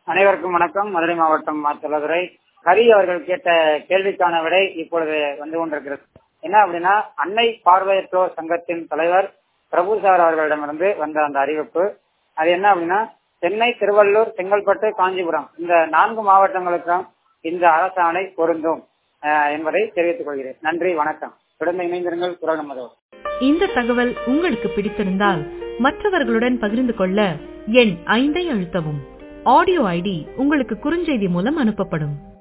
அனைவருக்கும் வணக்கம் மதுரை மாவட்டம் மாத்தலதுரை ஹரி அவர்கள் கேட்ட கேள்விக்கான விடை இப்பொழுது வந்து கொண்டிருக்கிறது என்ன அப்படின்னா அன்னை பார்வையற்றோர் சங்கத்தின் தலைவர் பிரபு சார் அவர்களிடமிருந்து வந்த அந்த அறிவிப்பு அது என்ன அப்படின்னா சென்னை திருவள்ளூர் செங்கல்பட்டு காஞ்சிபுரம் இந்த நான்கு மாவட்டங்களுக்கும் இந்த அரசாணை பொருந்தும் அஹ், என்பதை தெரிவித்துக் கொள்கிறேன் நன்றி வணக்கம் தொடர்ந்து இணைந்திருங்கள் குரல் நமதோ இந்த தகவல் உங்களுக்கு பிடித்திருந்தால் மற்றவர்களுடன் பகிர்ந்து கொள்ள எண் ஐந்தை அழுத்தவும் ஆடியோ ஐடி உங்களுக்கு குறுஞ்செய்தி மூலம் அனுப்பப்படும்